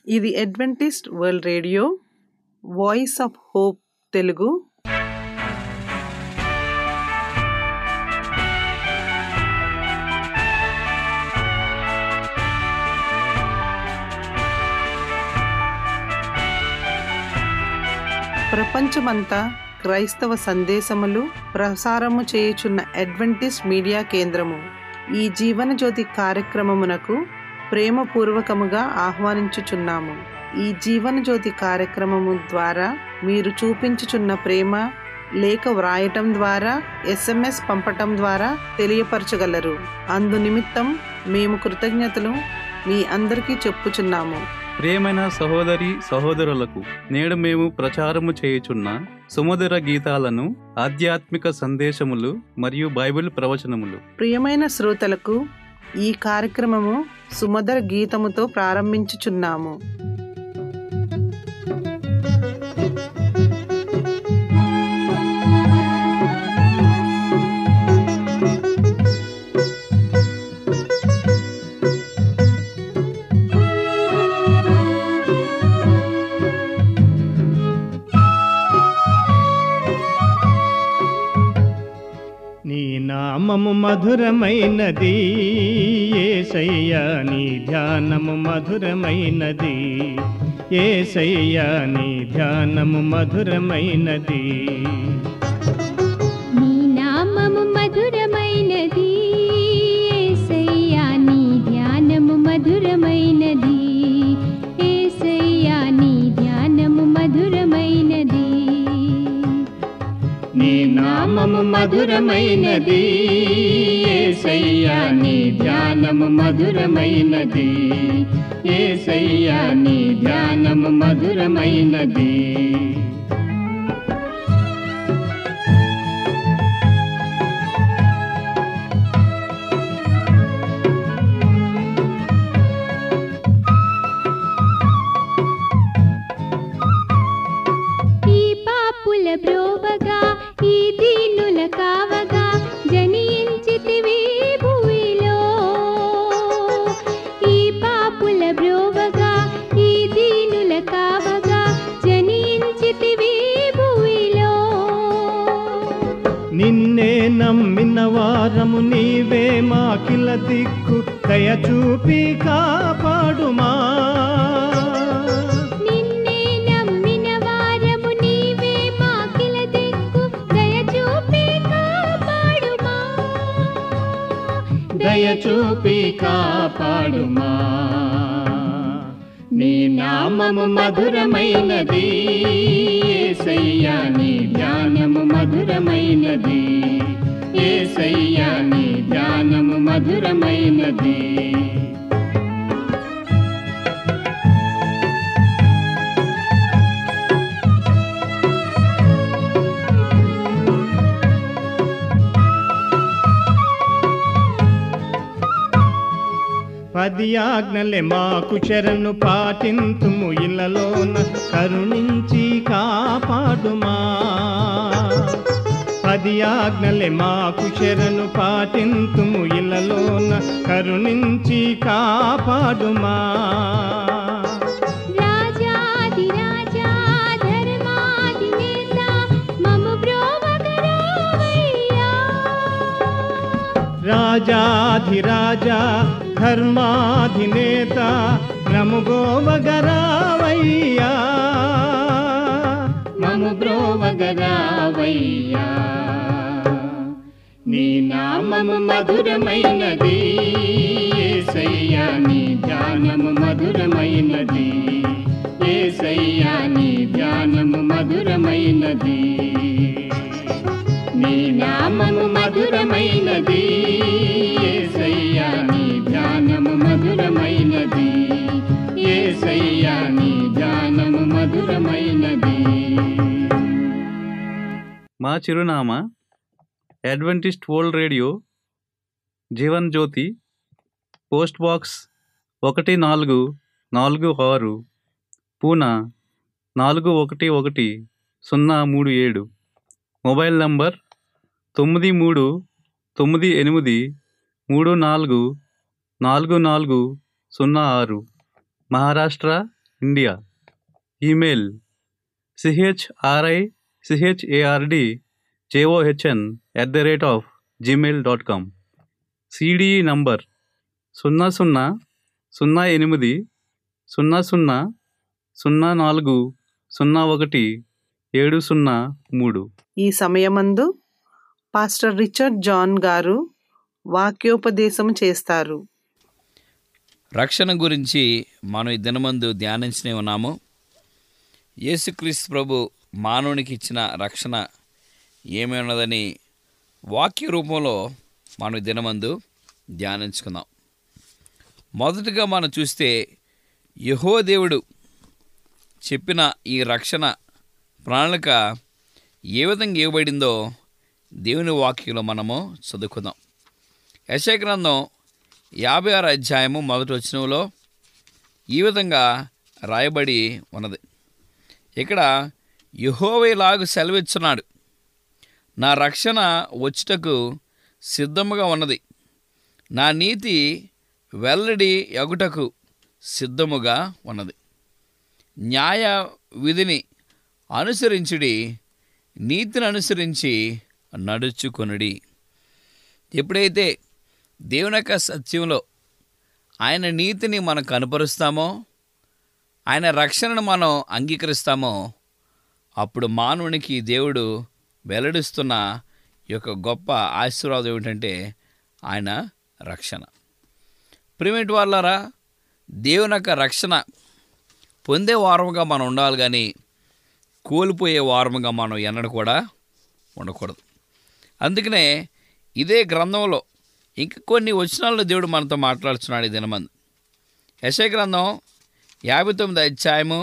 ఇది adventist world radio voice of hope Telugu ప్రపంచమంతా క్రైస్తవ సందేశములు ప్రసారము చేయుచున్న అడ్వెంటిస్ట్ మీడియా కేంద్రము ఈ జీవనజ్యోతి కార్యక్రమమునకు ప్రేమపూర్వకముగా ఆహ్వానించుచున్నాము ఈ జీవనజ్యోతి కార్యక్రమము ద్వారా మీరు చూపించుచున్న ప్రేమ లేఖ వ్రాయటం ద్వారా ఎస్ఎంఎస్ పంపటం ద్వారా తెలియపరచగలరు అందు నిమిత్తం మేము కృతజ్ఞతలు మీ అందరికీ చెప్పుచున్నాము ప్రియమైన సహోదరి సహోదరులకు నేడు మేము ప్రచారము చేయుచున్న సుమధుర గీతాలను ఆధ్యాత్మిక సందేశములు మరియు బైబిల్ ప్రవచనములు ప్రియమైన శ్రోతలకు ఈ కార్యక్రమము సుమధుర గీతముతో ప్రారంభించుచున్నాము నీ నామము మధురమైనది ఏసయ్యా నీ ధ్యానము మధురమైనది ఏసయ్యా నీ ధ్యానము మధురమైనది నీ నామము మధురమైనది యేసయ్యా నీ ధ్యానము మధురమైనది యేసయ్యా నీ ధ్యానము మధురమైనది నీ నామము మధురమైనది ఏసయ్యా నీ ధ్యానము మధురమైనది ఏసయ్యా నీ ధ్యానము మధురమైనది ఈ పాపుల బ్రోవగా ఈ దీనుల కావగా జనించితివి భూమిలో ఈ పాపుల బ్రోవగా ఈ దీనుల కావగా జనించితివి భూమిలో నిన్నే నమ్మిన వారము నీవే మాకిల దిక్కు దయ చూపి కాపాడుమా నిన్నే నమ్మిన వారము నీవే మాకిల దిక్కు దయ చూపి కాపాడుమా దయ చూపి కాపాడుమా నీ నామము మధురమైనది ఏసయ్యా నీ ధ్యానము మధురమైనది ఏసయ్యా నీ ధ్యానము మధురమైనది పది ఆజ్ఞలే మాకు శరణు పాటింతుము ఇళ్ళలోన కరుణించి కాపాడుమా పది ఆజ్ఞలే మాకు శరణు పాటింతుము ఇళ్ళలోన కరుణించి కాపాడుమా రాజాది రాజా ధర్మాధినేత మము బ్రోవగరావయ్యా రాజాధిరాజా ధర్మాధినేత నము గోవగరావయ్యా మము బ్రోవగరావయ్యా నీ నామము మధురమైనది ఏసయ్యా నీ ధ్యానము మధురమైనది ఏసయ్యా నీ ధ్యానము మధురమైనది నీ నామము మధురమైనది ఏసయ్యా నీ ధ్యానము మధురమైనది ఏసయ్యా నీ ధ్యానము మధురమైనది మా చిరునామా adventist world radio Jeevan Jyothi post box ఒకటి నాలుగు నాలుగు ఆరు పూనా నాలుగు ఒకటి ఒకటి సున్నా మూడు ఏడు మొబైల్ నంబర్ తొమ్మిది మూడు తొమ్మిది ఎనిమిది మూడు నాలుగు నాలుగు నాలుగు సున్నా ఆరు Maharashtra India email C H R I C H A R D J O H N at the rate of Gmail dot com C D E number సున్నా సున్నా సున్నా ఎనిమిది సున్నా సున్నా సున్నా నాలుగు సున్నా ఒకటి ఏడు సున్నా మూడు ఈ సమయమందు పాస్టర్ రిచర్డ్ జాన్ గారు వాక్యోపదేశం చేస్తారు రక్షణ గురించి మనం ఈ దినమందు ధ్యానించనే ఉన్నాము యేసుక్రీస్తు ప్రభు మానవునికి ఇచ్చిన రక్షణ ఏమి ఉన్నదని వాక్య రూపంలో మనం ఈ దినమందు ధ్యానించుకుందాం మొదటగా మనం చూస్తే యహో దేవుడు చెప్పిన ఈ రక్షణ ప్రణాళిక ఏ విధంగా ఇవ్వబడిందో దేవుని వాక్యంలో మనము చదువుకుందాం యశయ గ్రంథం యాభై ఆరు అధ్యాయము మొదటి వచనంలో ఈ విధంగా రాయబడి ఉన్నది ఇక్కడ యహోవేలాగు సెలవిచ్చున్నాడు నా రక్షణ వచ్చుటకు సిద్ధముగా ఉన్నది నా నీతి వెల్లడి ఎగుటకు సిద్ధముగా ఉన్నది న్యాయ విధిని అనుసరించుడి నీతిని అనుసరించి నడుచుకొనుడి ఎప్పుడైతే దేవుని యొక్క సత్యంలో ఆయన నీతిని మనం కనపరుస్తామో ఆయన రక్షణను మనం అంగీకరిస్తామో అప్పుడు మానవునికి దేవుడు వెల్లడిస్తున్న ఈ యొక్క గొప్ప ఆశీర్వాదం ఏమిటంటే ఆయన రక్షణ ప్రిమిట్ వాళ్ళారా దేవుని యొక్క రక్షణ పొందే వారముగా మనం ఉండాలి కానీ కోల్పోయే వారముగా మనం ఎన్నడూ కూడా ఉండకూడదు అందుకనే ఇదే గ్రంథంలో ఇంక కొన్ని వచనాల్లో దేవుడు మనతో మాట్లాడుతున్నాడు ఈ దినమందు యశయ గ్రంథం యాభై తొమ్మిది అధ్యాయము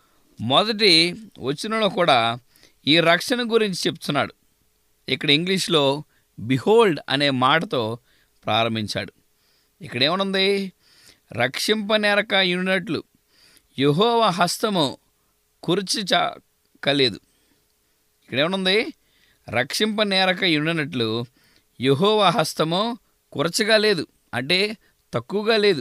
మొదటి వచనంలో కూడా ఈ రక్షణ గురించి చెప్తున్నాడు ఇక్కడ ఇంగ్లీష్లో బిహోల్డ్ అనే మాటతో ప్రారంభించాడు ఇక్కడ ఏమనుంది రక్షింపనేరక యున్నట్లు యహోవ హస్తము కుర్చి చా కలేదు ఇక్కడ ఏమనుంది రక్షింపనేరక యుండనట్లు యహోవ హస్తము కురచగా లేదు అంటే తక్కువగా లేదు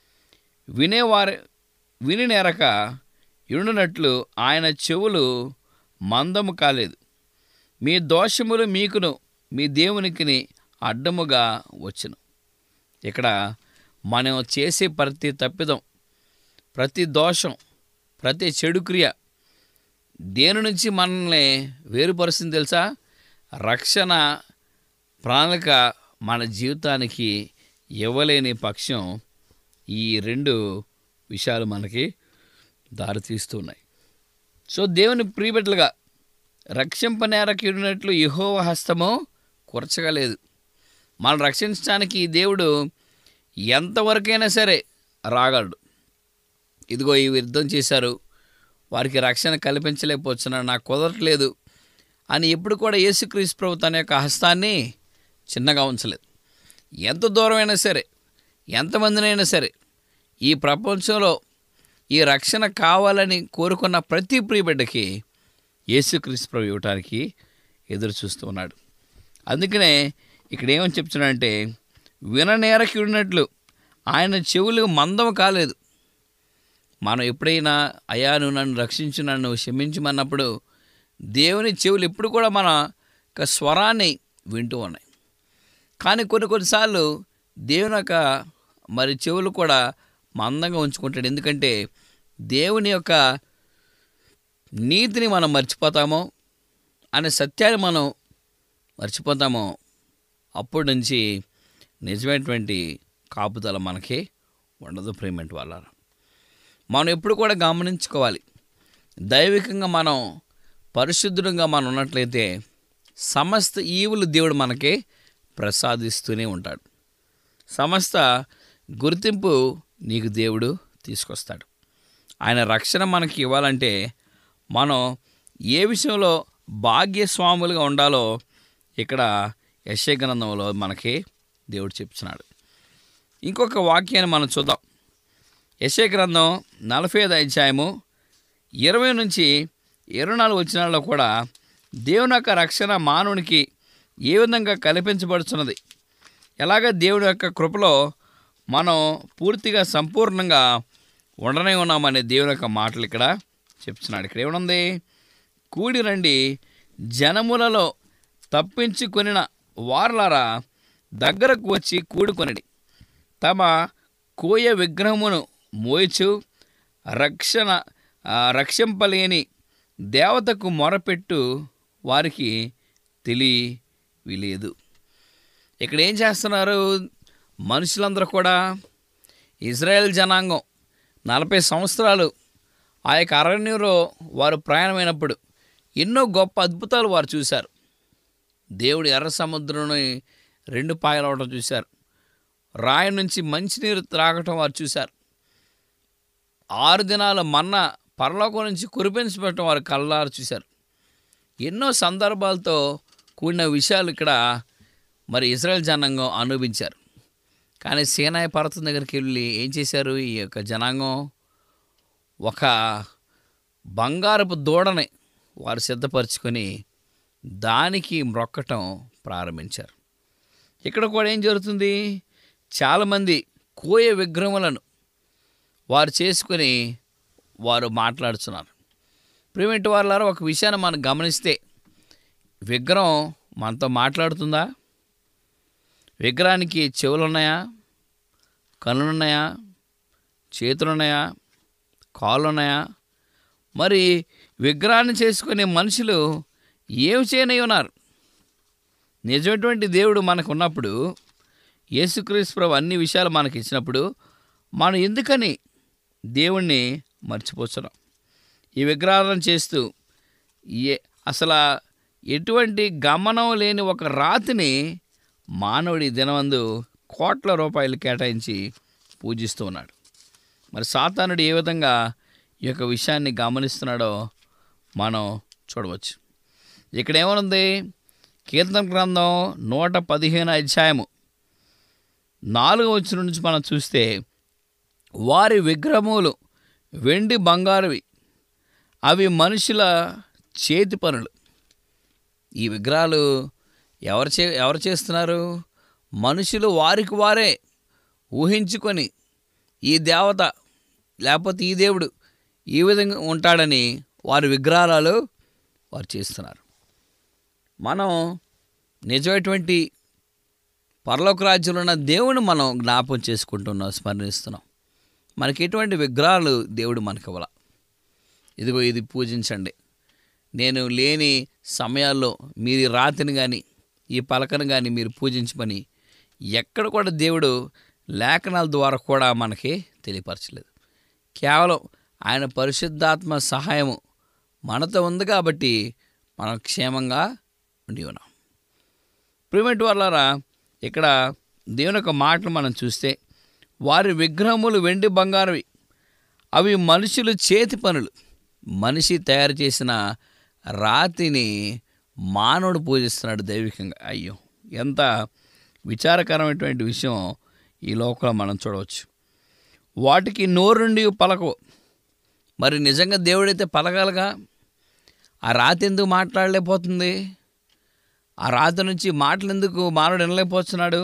వినేవారి విని నేరక యుండునట్లు ఆయన చెవులు మందము కాలేదు మీ దోషములు మీకును మీ దేవునికిని అడ్డముగా వచ్చును ఇక్కడ మనం చేసే ప్రతి తప్పిదం ప్రతి దోషం ప్రతి చెడు క్రియ దేని నుంచి మనల్ని వేరుపరుస్తుంది తెలుసా రక్షణ ప్రణాళిక మన జీవితానికి ఇవ్వలేని పక్షం ఈ రెండు విషయాలు మనకి దారితీస్తున్నాయి సో దేవుని ప్రియబిడ్డలుగా రక్షింపనేరకిడినట్లు యహోవ హస్తము కూర్చగలేదు మనం రక్షించడానికి ఈ దేవుడు ఎంతవరకైనా సరే రాగలడు ఇదిగో ఈ యుద్ధం చేశారు వారికి రక్షణ కల్పించలేకపోతున్నాడు నాకు కుదరట్లేదు అని ఎప్పుడు కూడా యేసుక్రీస్తు ప్రభు తన యొక్క హస్తాన్ని చిన్నగా ఉంచలేదు ఎంత దూరమైనా సరే ఎంతమందినైనా సరే ఈ ప్రపంచంలో ఈ రక్షణ కావాలని కోరుకున్న ప్రతి ప్రియబిడ్డకి యేసుక్రీస్తు ప్రభు ఇవ్వటానికి ఎదురు చూస్తూ ఉన్నాడు అందుకనే ఇక్కడ ఏమని చెప్తున్నాడంటే విననేరకి ఉన్నట్లు ఆయన చెవులు మందం కాలేదు మనం ఎప్పుడైనా అయా నువ్వు నన్ను రక్షించు నన్ను క్షమించమన్నప్పుడు దేవుని చెవులు ఎప్పుడు కూడా మన యొక్క స్వరాన్ని వింటూ ఉన్నాయి కానీ కొన్ని కొన్నిసార్లు దేవుని యొక్క మరి చెవులు కూడా మందంగా ఉంచుకుంటాడు ఎందుకంటే దేవుని యొక్క నీతిని మనం మర్చిపోతామో అనే సత్యాన్ని మనం మర్చిపోతామో అప్పటి నుంచి నిజమైనటువంటి కాపుదల మనకి ఉండదు ప్రేమెంట్ వాళ్ళ మనం ఎప్పుడు కూడా గమనించుకోవాలి దైవికంగా మనం పరిశుద్ధంగా మనం ఉన్నట్లయితే సమస్త ఈవులు దేవుడు మనకి ప్రసాదిస్తూనే ఉంటాడు సమస్త గుర్తింపు నీకు దేవుడు తీసుకొస్తాడు ఆయన రక్షణ మనకి ఇవ్వాలంటే మనం ఏ విషయంలో భాగ్యస్వాములుగా ఉండాలో ఇక్కడ యశ్య గ్రంథంలో మనకి దేవుడు చెప్తున్నాడు ఇంకొక వాక్యాన్ని మనం చూద్దాం యశ్య గ్రంథం నలభై ఐదు అధ్యాయము ఇరవై నుంచి ఇరవై నాలుగు వచ్చినాల్లో కూడా దేవుని యొక్క రక్షణ మానవునికి ఏ విధంగా కల్పించబడుతున్నది ఎలాగ దేవుని యొక్క కృపలో మనం పూర్తిగా సంపూర్ణంగా ఉండనే ఉన్నామనే దేవుని యొక్క మాటలు ఇక్కడ చెప్తున్నాడు ఇక్కడ ఏమనుంది కూడి రండి జనములలో తప్పించుకొనిన వారలారా దగ్గరకు వచ్చి కూడుకొనిడి తమ కోయ విగ్రహమును మోయిచు రక్షణ ఆ, రక్షింపలేని దేవతకు మొరపెట్టు వారికి తెలియలేదు ఇక్కడ ఏం చేస్తున్నారు మనుషులందరూ కూడా ఇజ్రాయెల్ జనాంగం నలభై సంవత్సరాలు ఆ యొక్క అరణ్యంలో వారు ప్రయాణమైనప్పుడు ఎన్నో గొప్ప అద్భుతాలు వారు చూశారు దేవుడు ఎర్ర సముద్రంని రెండు పాయలవడం చూశారు రాయి నుంచి మంచినీరు త్రాగటం వారు చూశారు ఆరు దినాల మన్న పరలోకం నుంచి కురిపించబడటం వారు కళ్ళారు చూశారు ఎన్నో సందర్భాలతో కూడిన విషయాలు ఇక్కడ మరి ఇజ్రాయెల్ జనాంగం అనుభవించారు కానీ సేనాయ పర్వతం దగ్గరికి వెళ్ళి ఏం చేశారు ఈ యొక్క జనాంగం ఒక బంగారపు దూడని వారు సిద్ధపరచుకొని దానికి మ్రొక్కటం ప్రారంభించారు ఇక్కడ కూడా ఏం జరుగుతుంది చాలామంది కోయ విగ్రహములను వారు చేసుకొని వారు మాట్లాడుతున్నారు ప్రివెంట్ వాళ్ళారా ఒక విషయాన్ని మనం గమనిస్తే విగ్రహం మనతో మాట్లాడుతుందా విగ్రహానికి చెవులు ఉన్నాయా కన్నులు ఉన్నాయా చేతులు ఉన్నాయా కాళ్ళు ఉన్నాయా మరి విగ్రహాన్ని చేసుకునే మనుషులు ఏమి చేయనై ఉన్నారు నిజమైనటువంటి దేవుడు మనకు ఉన్నప్పుడు యేసుక్రీస్తు ప్రభు అన్ని విషయాలు మనకి ఇచ్చినప్పుడు మనం ఎందుకని దేవుణ్ణి మర్చిపోతున్నాం ఈ విగ్రహాలను చేస్తూ ఏ అసలు ఎటువంటి గమనం లేని ఒక రాతిని మానవుడి దినమందు కోట్ల రూపాయలు కేటాయించి పూజిస్తూ ఉన్నాడు మరి సాతానుడు ఏ విధంగా ఈ యొక్క విషయాన్ని గమనిస్తున్నాడో మనం చూడవచ్చు ఇక్కడ ఏమనుంది కీర్తన గ్రంథం నూట పదిహేను అధ్యాయము నాలుగో వచ్చిన నుంచి మనం చూస్తే వారి విగ్రహములు వెండి బంగారువి అవి మనుషుల చేతి పనులు ఈ విగ్రహాలు ఎవరు చే ఎవరు చేస్తున్నారు మనుషులు వారికి వారే ఊహించుకొని ఈ దేవత లేకపోతే ఈ దేవుడు ఈ విధంగా ఉంటాడని వారి విగ్రహాలు వారు చేస్తున్నారు మనం నిజమైనటువంటి పరలోక రాజ్యంలో ఉన్న దేవుని మనం జ్ఞాపం చేసుకుంటున్నాం స్మరణిస్తున్నాం మనకి ఎటువంటి విగ్రహాలు దేవుడు మనకి ఇవ్వాల ఇదిగో ఇది పూజించండి నేను లేని సమయాల్లో మీరు ఈ రాతిని కానీ ఈ పలకను కానీ మీరు పూజించమని ఎక్కడ కూడా దేవుడు లేఖనాల ద్వారా కూడా మనకి తెలియపరచలేదు కేవలం ఆయన పరిశుద్ధాత్మ సహాయము మనతో ఉంది కాబట్టి మనం క్షేమంగా ఉండి ఉన్నాం ప్రిమెంట్ వాళ్ళారా ఇక్కడ దేవుని యొక్క మాటలు మనం చూస్తే వారి విగ్రహములు వెండి బంగారవి అవి మనుషులు చేతి పనులు మనిషి తయారు చేసిన రాతిని మానవుడు పూజిస్తున్నాడు దైవికంగా అయ్యో ఎంత విచారకరమైనటువంటి విషయం ఈ లోకంలో మనం చూడవచ్చు వాటికి నోరుండి పలకవు మరి నిజంగా దేవుడైతే పలకాలిగా ఆ రాతి ఎందుకు మాట్లాడలేకపోతుంది ఆ రాతి నుంచి మాటలు ఎందుకు మానవుడు వినలేకపోతున్నాడు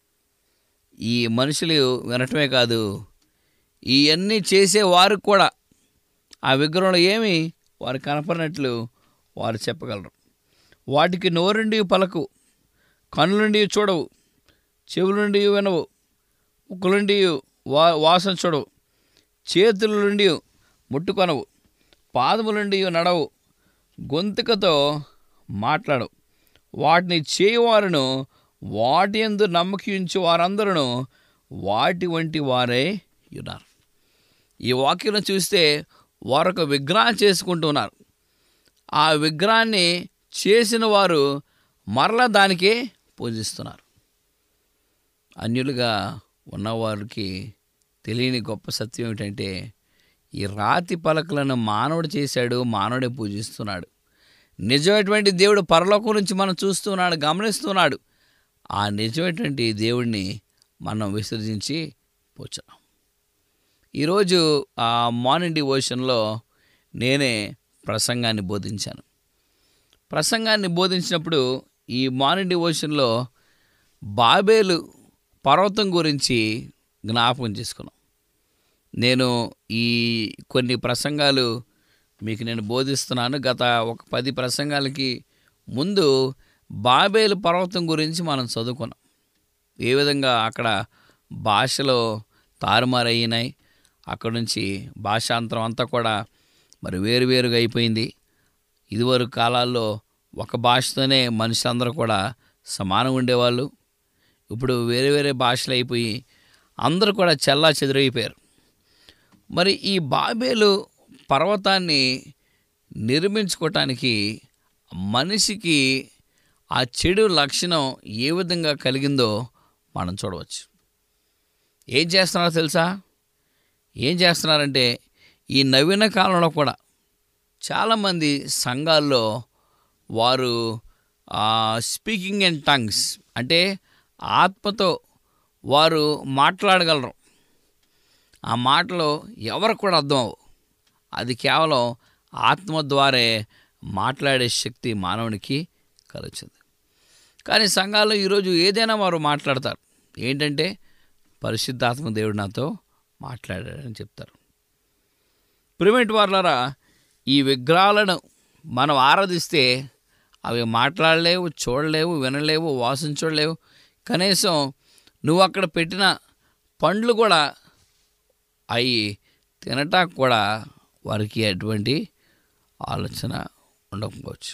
ఈ మనుషులు వినటమే కాదు ఇవన్నీ చేసే వారు కూడా ఆ విగ్రహంలో ఏమి వారు కనపడినట్లు వారు చెప్పగలరు వాటికి నోరుండి పలకు కన్నులుండి చూడవు చెవులుండి వినవు ముక్కులుండి వా వాసన చూడవు చేతుల నుండి ముట్టుకొనవు పాదములుండి నడవు గొంతుకతో మాట్లాడవు వాటిని చేయవారును వాటి ఎందు నమ్మకించు వారందరూ వాటి వంటి వారే ఉన్నారు ఈ వాక్యం చూస్తే వారు ఒక విగ్రహం చేసుకుంటున్నారు ఆ విగ్రహాన్ని చేసిన వారు మరలా దానికే పూజిస్తున్నారు అన్యులుగా ఉన్నవారికి తెలియని గొప్ప సత్యం ఏమిటంటే ఈ రాతి పలకలను మానవుడు చేశాడు మానవుడే పూజిస్తున్నాడు నిజమైనటువంటి దేవుడు పరలోకం నుంచి మనం చూస్తున్నాడు గమనిస్తున్నాడు ఆ నిజమైనటువంటి దేవుడిని మనం విసర్జించి పోచాం ఈరోజు ఆ మార్నింగ్ డివోషన్లో నేనే ప్రసంగాన్ని బోధించాను ప్రసంగాన్ని బోధించినప్పుడు ఈ మార్నింగ్ డివోషన్లో బాబేలు పర్వతం గురించి జ్ఞాపకం చేసుకున్నాం నేను ఈ కొన్ని ప్రసంగాలు మీకు నేను బోధిస్తున్నాను గత ఒక పది ప్రసంగాలకి ముందు బాబేలు పర్వతం గురించి మనం చదువుకున్నాం ఏ విధంగా అక్కడ భాషలో తారుమారయ్యినాయి అక్కడ నుంచి భాషాంతరం అంతా కూడా మరి వేరువేరుగా అయిపోయింది ఇదివరకు కాలాల్లో ఒక భాషతోనే మనుషులందరూ కూడా సమానం ఉండేవాళ్ళు ఇప్పుడు వేరే వేరే భాషలు అయిపోయి అందరూ కూడా చెల్లా చెదురైపోయారు మరి ఈ బాబేలు పర్వతాన్ని నిర్మించుకోవటానికి మనిషికి ఆ చెడు లక్షణం ఏ విధంగా కలిగిందో మనం చూడవచ్చు ఏం చేస్తున్నారో తెలుసా ఏం చేస్తున్నారంటే ఈ నవీన కాలంలో కూడా చాలామంది సంఘాల్లో వారు స్పీకింగ్ ఇన్ టంగ్స్ అంటే ఆత్మతో వారు మాట్లాడగలరు ఆ మాటలు ఎవరికి కూడా అర్థం అవ్వవు అది కేవలం ఆత్మ ద్వారే మాట్లాడే శక్తి మానవునికి కలుగుతుంది కానీ సంఘాల్లో ఈరోజు ఏదైనా వారు మాట్లాడతారు ఏంటంటే పరిశుద్ధాత్మ దేవుడు నాతో మాట్లాడాడని చెప్తారు ప్రిమెంట్ వార్లరా ఈ విగ్రహాలను మనం ఆరాధిస్తే అవి మాట్లాడలేవు చూడలేవు వినలేవు వాసించలేవు కనీసం నువ్వు అక్కడ పెట్టిన పండ్లు కూడా అవి తినటానికి కూడా వారికి ఎటువంటి ఆలోచన ఉండకపోవచ్చు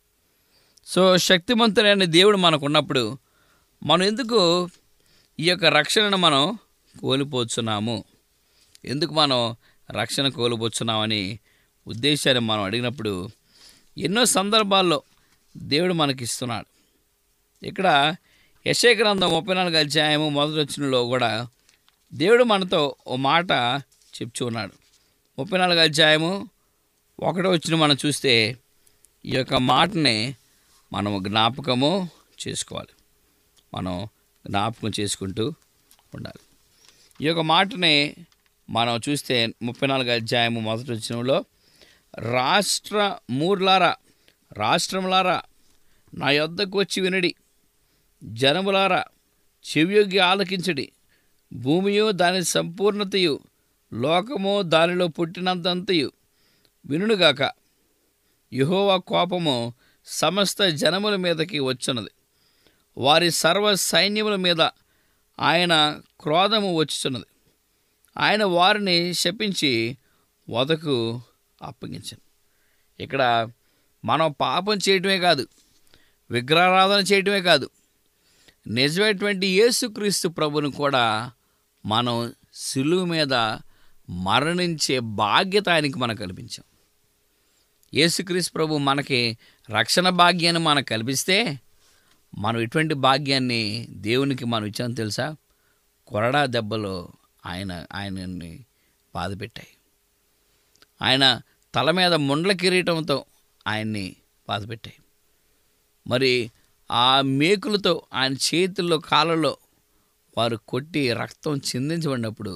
సో శక్తివంతుడైన దేవుడు మనకు ఉన్నప్పుడు మనం ఎందుకు ఈ యొక్క రక్షణను మనం కోల్పోతున్నాము ఎందుకు మనం రక్షణ కోల్పోతున్నామని ఉద్దేశాన్ని మనం అడిగినప్పుడు ఎన్నో సందర్భాల్లో దేవుడు మనకి ఇస్తున్నాడు ఇక్కడ యశయ గ్రంథం ముప్పై నాలుగు అధ్యాయము మొదటి వచ్చినలో కూడా దేవుడు మనతో ఓ మాట చెప్తూ ఉన్నాడు ముప్పై నాలుగు అధ్యాయము ఒకటో వచ్చిన మనం చూస్తే ఈ యొక్క మాటని మనం జ్ఞాపకము చేసుకోవాలి మనం జ్ఞాపకం చేసుకుంటూ ఉండాలి ఈ యొక్క మాటని మనం చూస్తే ముప్పై నాలుగు అధ్యాయము మొదటి వచ్చినంలో రాష్ట్ర మూర్లారా రాష్ట్రములారా నా యొద్దకు వచ్చి వినడి జనములారా చెవియొగ్గి ఆలకించడి భూమియు దాని సంపూర్ణతయు లోకము దానిలో పుట్టినంతంతయు వినుగాక యెహోవా కోపము సమస్త జనముల మీదకి వచ్చున్నది వారి సర్వ సైన్యముల మీద ఆయన క్రోధము వచ్చుచున్నది ఆయన వారిని శపించి వదకు అప్పగించను ఇక్కడ మనం పాపం చేయటమే కాదు విగ్రహారాధన చేయటమే కాదు నిజమైనటువంటి యేసుక్రీస్తు ప్రభుని కూడా మనం సిలువు మీద మరణించే బాధ్యత ఆయనకి మనం కల్పించాం యేసుక్రీస్తు ప్రభు మనకి రక్షణ భాగ్యాన్ని మనకు కల్పిస్తే మనం ఇటువంటి భాగ్యాన్ని దేవునికి మనం ఇచ్చాం తెలుసా కొరడా దెబ్బలు ఆయన ఆయనని బాధపెట్టాయి ఆయన తల మీద ముండ్ల కిరీటంతో ఆయన్ని బాధపెట్టాయి మరి ఆ మేకులతో ఆయన చేతుల్లో కాళ్ళలో వారు కొట్టి రక్తం చిందించబడినప్పుడు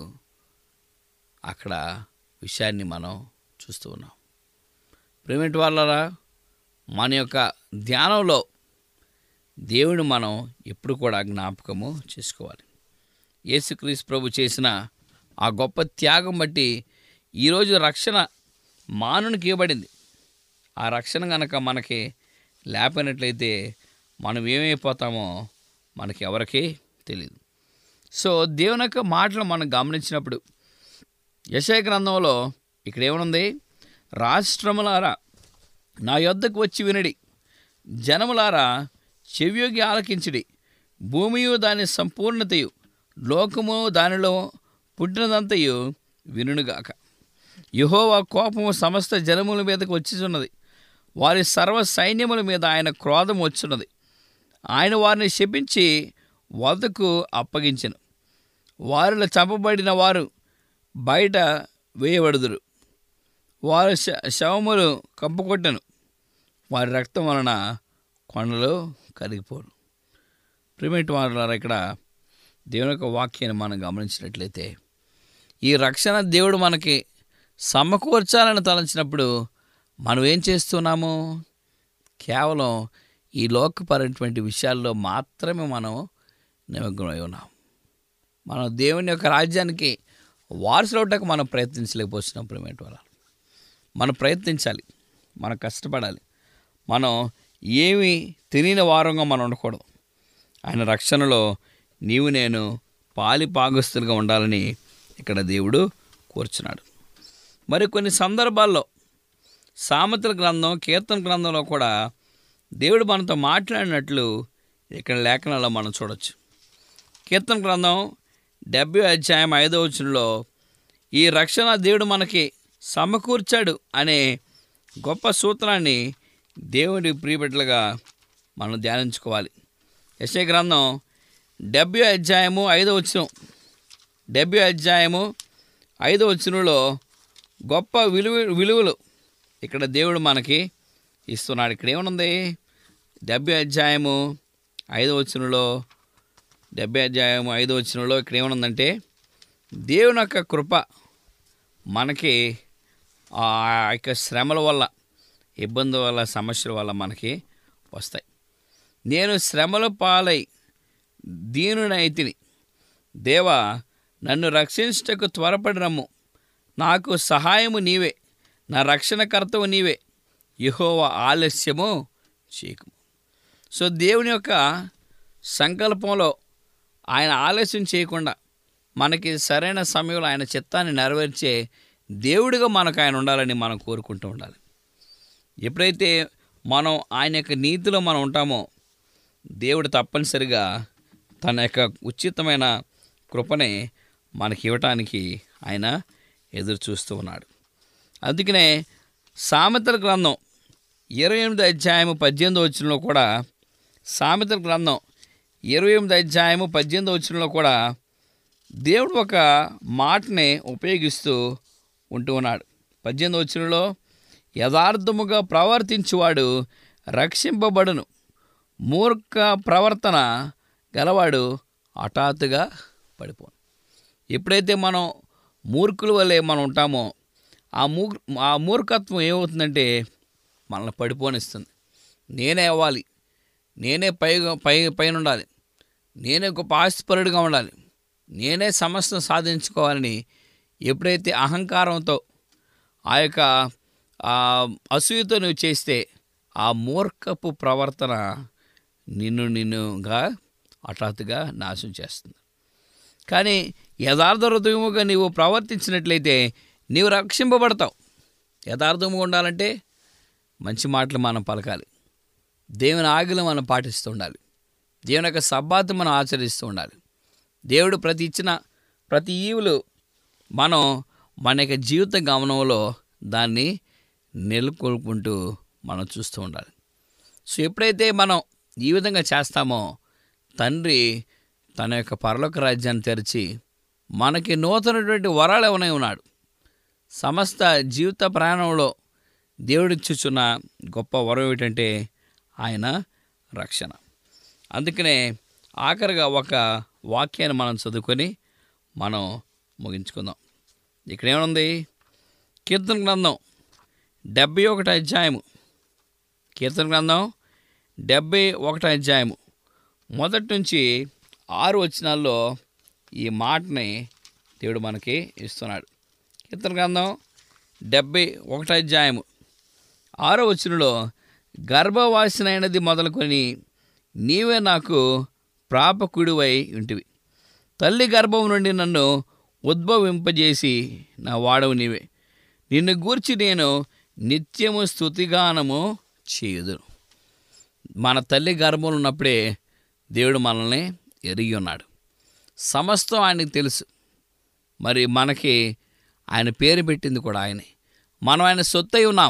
అక్కడ విషయాన్ని మనం చూస్తూ ఉన్నాం ప్రేమేంటి వాళ్ళరా మన యొక్క ధ్యానంలో దేవుని మనం ఎప్పుడు కూడా జ్ఞాపకము చేసుకోవాలి యేసుక్రీస్తు ప్రభు చేసిన ఆ గొప్ప త్యాగం బట్టి ఈరోజు రక్షణ మానవునికి ఇవ్వబడింది ఆ రక్షణ కనుక మనకి లేపనట్లయితే మనం ఏమైపోతామో మనకి ఎవరికీ తెలియదు సో దేవుని యొక్క మాటలు మనం గమనించినప్పుడు యశయ గ్రంథంలో ఇక్కడ ఏమనుంది రాష్ట్రములారా నా యొద్దకు వచ్చి వినడి జనములారా చెవియోగి ఆలకించుడి భూమియు దాని సంపూర్ణతయు లోకము దానిలో పుట్టినదంతయు వినుగాక యహోవా కోపము సమస్త జనముల మీదకు వచ్చిచున్నది వారి సర్వ సైన్యముల మీద ఆయన క్రోధం వచ్చున్నది ఆయన వారిని శపించి వదకు అప్పగించెను వారిలో చంపబడిన వారు బయట వేయబడుదురు వారి శ- శవములు కంపుకొట్టను వారి రక్తం వలన కొండలు కరిగిపోను ప్రిమేట్ వారు ఇక్కడ దేవుని యొక్క వాక్యాన్ని మనం గమనించినట్లయితే ఈ రక్షణ దేవుడు మనకి సమకూర్చాలని తలంచినప్పుడు మనం ఏం చేస్తున్నాము కేవలం ఈ లోకపరమైనటువంటి విషయాల్లో మాత్రమే మనం నిమగ్నమై ఉన్నాం మనం దేవుని యొక్క రాజ్యానికి వారసులవటకు మనం ప్రయత్నించలేకపోతున్నాం ప్రేమేంటి వల్ల మనం ప్రయత్నించాలి మనం కష్టపడాలి మనం ఏమి తెలియని వారంగా మనం ఉండకూడదు ఆయన రక్షణలో నీవు నేను పాలి పాగస్తులుగా ఉండాలని ఇక్కడ దేవుడు కోరుచున్నాడు మరి కొన్ని సందర్భాల్లో సామెతల గ్రంథం కీర్తన గ్రంథంలో కూడా దేవుడు మనతో మాట్లాడినట్లు ఇక్కడ లేఖనాల్లో మనం చూడొచ్చు కీర్తన గ్రంథం డెబ్బై అధ్యాయం ఐదో వచనంలో ఈ రక్షణ దేవుడు మనకి సమకూర్చాడు అనే గొప్ప సూత్రాన్ని దేవుడి ప్రియబిడ్డలుగా మనం ధ్యానించుకోవాలి యశయ గ్రంథం డెబ్బై అధ్యాయము ఐదో వచనం డెబ్బై అధ్యాయము ఐదో వచనంలో గొప్ప విలువ విలువలు ఇక్కడ దేవుడు మనకి ఇస్తున్నాడు ఇక్కడ ఏమనుంది డెబ్బై అధ్యాయము ఐదో వచనంలో డెబ్బై అధ్యాయం ఐదో వచనంలో ఇక్కడ ఏమనుందంటే దేవుని యొక్క కృప మనకి ఆ యొక్క శ్రమల వల్ల ఇబ్బందుల వల్ల సమస్యల వల్ల మనకి వస్తాయి నేను శ్రమల పాలై దీనునైతిని దేవా నన్ను రక్షించుటకు త్వరపడి రమ్ము నాకు సహాయము నీవే నా రక్షణకర్తవు నీవే యహోవ ఆలస్యము చేయకు సో దేవుని యొక్క సంకల్పంలో ఆయన ఆలస్యం చేయకుండా మనకి సరైన సమయంలో ఆయన చిత్తాన్ని నెరవేర్చే దేవుడిగా మనకు ఆయన ఉండాలని మనం కోరుకుంటూ ఉండాలి ఎప్పుడైతే మనం ఆయన యొక్క నీతిలో మనం ఉంటామో దేవుడు తప్పనిసరిగా తన యొక్క ఉచితమైన కృపని మనకి ఇవ్వటానికి ఆయన ఎదురు చూస్తూ ఉన్నాడు అందుకనే సామెతల గ్రంథం ఇరవై ఎనిమిది అధ్యాయము పద్దెనిమిది వచ్చినలో కూడా సామెతల గ్రంథం ఇరవై ఎనిమిది అధ్యాయము పద్దెనిమిది వచ్చినలో కూడా దేవుడు ఒక మాటని ఉపయోగిస్తూ ఉంటూ ఉన్నాడు పద్దెనిమిది వచ్చినలో యథార్థముగా ప్రవర్తించువాడు రక్షింపబడును మూర్ఖ ప్రవర్తన గలవాడు హఠాత్తుగా పడిపోను ఎప్పుడైతే మనం మూర్ఖుల వల్లే మనం ఉంటామో ఆ మూర్ ఆ మూర్ఖత్వం ఏమవుతుందంటే మనల్ని పడిపోనిస్తుంది నేనే అవ్వాలి నేనే పైగా పై పైన ఉండాలి నేనే గొప్ప ఆస్తిపరుడిగా ఉండాలి నేనే సమస్యను సాధించుకోవాలని ఎప్పుడైతే అహంకారంతో ఆ యొక్క ఆ అసూయతో నువ్వు చేస్తే ఆ మూర్ఖపు ప్రవర్తన నిన్ను నిన్నుగా హఠాత్తుగా నాశనం చేస్తుంది కానీ యథార్థ హృదయముగా నీవు ప్రవర్తించినట్లయితే నీవు రక్షింపబడతావు యథార్థముగా ఉండాలంటే మంచి మాటలు మనం పలకాలి దేవుని ఆజ్ఞలు మనం పాటిస్తూ ఉండాలి దేవుని యొక్క సబ్బాతు మనం ఆచరిస్తూ ఉండాలి దేవుడు ప్రతి ఇచ్చిన ప్రతి ఈవులు మనం మన యొక్క జీవిత గమనంలో దాన్ని నెలకొల్పుకుంటూ మనం చూస్తూ ఉండాలి సో ఎప్పుడైతే మనం ఈ విధంగా చేస్తామో తండ్రి తన యొక్క పరలోక రాజ్యాన్ని తెరిచి మనకి నూతనటువంటి వరాలు ఏమై ఉన్నాడు సమస్త జీవిత ప్రయాణంలో దేవుడిచ్చుచున్న గొప్ప వరం ఏమిటంటే ఆయన రక్షణ అందుకనే ఆఖరిగా ఒక వాక్యాన్ని మనం చదువుకొని మనం ముగించుకుందాం ఇక్కడ ఏముంది కీర్తన గ్రంథం డెబ్బై ఒకటి అధ్యాయము కీర్తన గ్రంథం డెబ్బై ఒకటి అధ్యాయము మొదటి నుంచి ఆరు వచనాల్లో ఈ మాటని దేవుడు మనకి ఇస్తున్నాడు కీర్తన గ్రంథం డెబ్బై ఒకటి అధ్యాయము ఆరో వచనంలో గర్భవాసినైనది మొదలుకొని నీవే నాకు ప్రాపకుడివై ఉంటివి తల్లి గర్భం నుండి నన్ను ఉద్భవింపజేసి నా వాడవు నీవే నిన్ను గూర్చి నేను నిత్యము స్థుతిగానము చేయుదును మన తల్లి గర్భంలో ఉన్నప్పుడే దేవుడు మనల్ని ఎరిగి ఉన్నాడు సమస్తం ఆయనకు తెలుసు మరి మనకి ఆయన పేరు పెట్టింది కూడా ఆయనే మనం ఆయన సొత్తై ఉన్నాం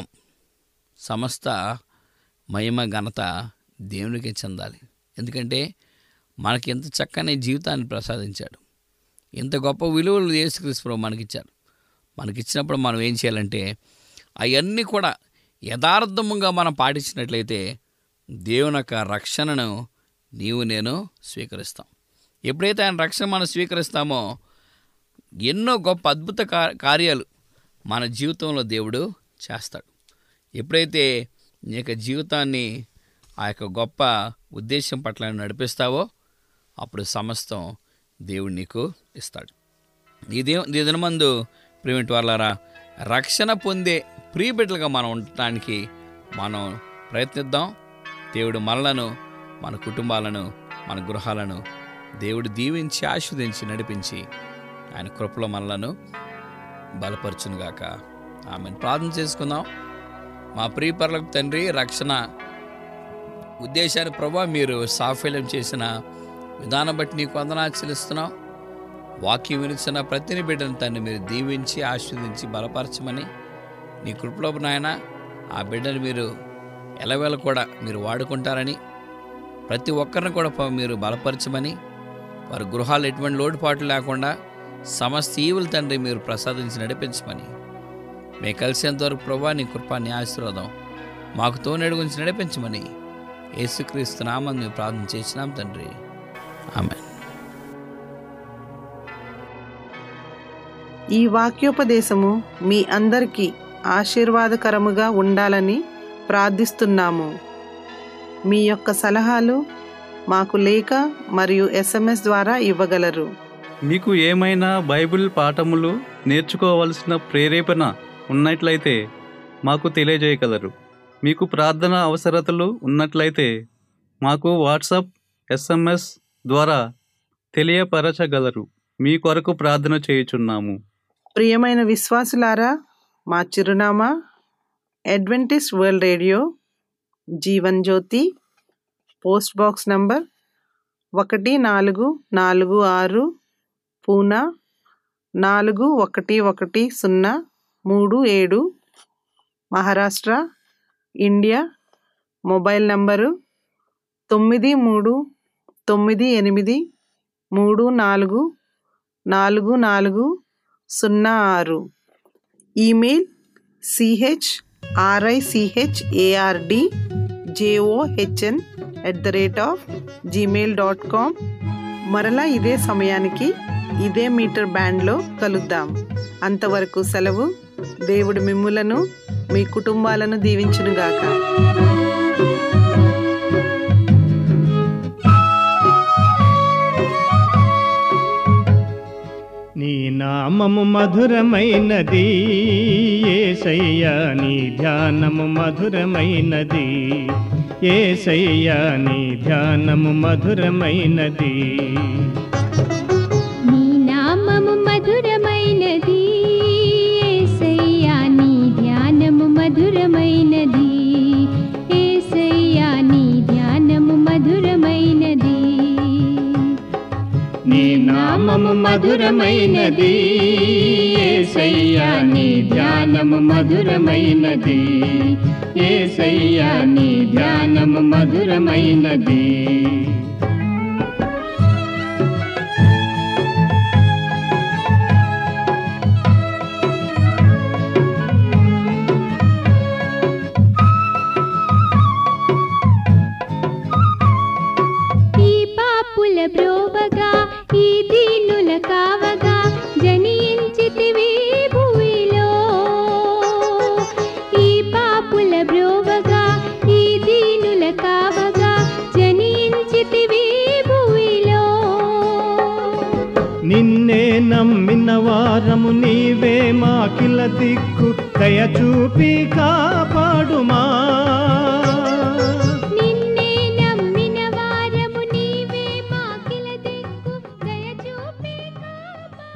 సమస్త మహిమ ఘనత దేవునికే చెందాలి ఎందుకంటే మనకి ఎంత చక్కని జీవితాన్ని ప్రసాదించాడు ఇంత గొప్ప విలువలు యేసుక్రీస్తు మనకిచ్చాడు మనకిచ్చినప్పుడు మనం ఏం చేయాలంటే అవన్నీ కూడా యథార్థముగా మనం పాటించినట్లయితే దేవుని యొక్క రక్షణను నీవు నేను స్వీకరిస్తాం ఎప్పుడైతే ఆయన రక్షణ మనం స్వీకరిస్తామో ఎన్నో గొప్ప అద్భుత కా- కార్యాలు మన జీవితంలో దేవుడు చేస్తాడు ఎప్పుడైతే నీ యొక్క జీవితాన్ని ఆ యొక్క గొప్ప ఉద్దేశం పట్ల నడిపిస్తావో అప్పుడు సమస్తం దేవుడు నీకు ఇస్తాడు ఇదే ఈ దినమందు ప్రేమిటి వాళ్ళారా రక్షణ పొందే ప్రియ బిడ్డలుగా మనం ఉండటానికి మనం ప్రయత్నిద్దాం దేవుడు మనలను మన కుటుంబాలను మన గృహాలను దేవుడు దీవించి ఆస్వాదించి నడిపించి ఆయన కృపలో మనలను బలపరచునుగాక ఆమెను ప్రార్థన చేసుకుందాం మా ప్రియపరులకు తండ్రి రక్షణ ఉద్దేశాన్ని ప్రభా మీరు సాఫల్యం చేసిన విధానం బట్టి నీకు వందనాలు చెల్లిస్తున్నాం వాక్యం వినిచిన ప్రతిని బిడ్డను తను మీరు దీవించి ఆస్వాదించి బలపరచమని నీ కృపలో నాయన ఆ బిడ్డను మీరు ఎలవేళ కూడా మీరు వాడుకుంటారని ప్రతి ఒక్కరిని కూడా ప- మీరు బలపరచమని వారి గృహాలు ఎటువంటి లోటుపాట్లు లేకుండా సమస్త ఈవుల తండ్రి మీరు ప్రసాదించి నడిపించమని మేము కలిసేంత వరకు ప్రభా నీ కృపాన్ని ఆశీర్వాదం మాకు తోనెడు గురించి నడిపించమని యేసుక్రీస్తు నామని మేము ప్రార్థన చేసినాం తండ్రి ఆమె ఈ వాక్యోపదేశము మీ అందరికీ ఆశీర్వాదకరముగా ఉండాలని ప్రార్థిస్తున్నాము మీ యొక్క సలహాలు మాకు లేఖ మరియు ఎస్ఎంఎస్ ద్వారా ఇవ్వగలరు మీకు ఏమైనా బైబిల్ పాఠములు నేర్చుకోవలసిన ప్రేరేపణ ఉన్నట్లయితే మాకు తెలియజేయగలరు మీకు ప్రార్థన అవసరతలు ఉన్నట్లయితే మాకు వాట్సాప్ ఎస్ఎంఎస్ ద్వారా తెలియపరచగలరు మీ కొరకు ప్రార్థన చేయుచున్నాము ప్రియమైన విశ్వాసులారా మా చిరునామా adventist world radio Jeevan Jyothi post box number ఒకటి నాలుగు నాలుగు ఆరు పూనా నాలుగు ఒకటి ఒకటి సున్నా మూడు ఏడు మహారాష్ట్ర ఇండియా మొబైల్ నంబరు తొమ్మిది మూడు తొమ్మిది ఎనిమిది మూడు నాలుగు నాలుగు నాలుగు సున్నా ఆరు email C H R I C H A R D J O H N at the rate of Gmail dot com మరలా ఇదే సమయానికి ఇదే మీటర్ బ్యాండ్లో కలుద్దాం అంతవరకు సెలవు దేవుడు మిమ్ములను మీ కుటుంబాలను దీవించునుగాక నీ నామము మధురమైనది ఏసయ్యా నీ ధ్యానము మధురమైనది ఏసయ్యా నీ ధ్యానము మధురమైనది నీ నామము మధురమైనది యేసయ్యా నీ ధ్యానము మధురమైనది యేసయ్యా నీ ధ్యానము మధురమైనది నీ నామము మధురమైనది ఏసయ్యా నీ ధ్యానము మధురమైనది ఏసయ్యా నీ ధ్యానము మధురమైనది ఈ పాపుల బ్రోవగా ఈ దీనుల కావగా జనించితివి భూమిలో ఈ పాపుల బ్రోవగా ఈ దీనుల కావగా జనించితివి భూమిలో నిన్నే నమ్మిన వారము నీవే మాకిల దిక్కు దయ చూపి కాపాడుమా